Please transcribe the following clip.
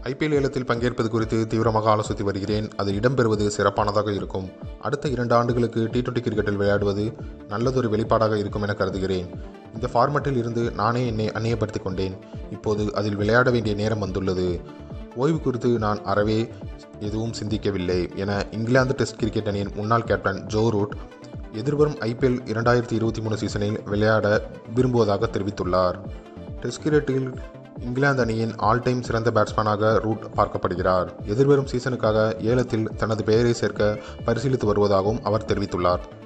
IPL ஏலத்தில் பங்கேற்பது குறித்து தீவிரமாக ஆலோசித்து வருகிறேன் அது இடம்பெறுவது சிறப்பானதாக இருக்கும் அடுத்த இரண்டு ஆண்டுகளுக்கு டி டுவெண்டி கிரிக்கெட்டில் விளையாடுவது நல்லதொரு வெளிப்பாடாக இருக்கும் என கருதுகிறேன் இந்த ஃபார்மட்டில் இருந்து நானே என்னை அந்நியப்படுத்திக் கொண்டேன் இப்போது அதில் விளையாட வேண்டிய நேரம் வந்துள்ளது ஓய்வு குறித்து நான் அறவே எதுவும் சிந்திக்கவில்லை என இங்கிலாந்து டெஸ்ட் கிரிக்கெட் அணியின் முன்னாள் கேப்டன் ஜோ ரூட் எதிர்வரும் ஐபிஎல் இரண்டாயிரத்தி இருபத்தி மூணு சீசனில் விளையாட விரும்புவதாக தெரிவித்துள்ளார் டெஸ்ட் கிரிக்கெட்டில் இங்கிலாந்து அணியின் ஆல் டைம் சிறந்த பேட்ஸ்மேனாக ரூட் பார்க்கப்படுகிறார் எதிர்வரும் சீசனுக்காக ஏலத்தில் தனது பெயரை சேர்க்க பரிசீலித்து வருவதாகவும் அவர் தெரிவித்துள்ளார்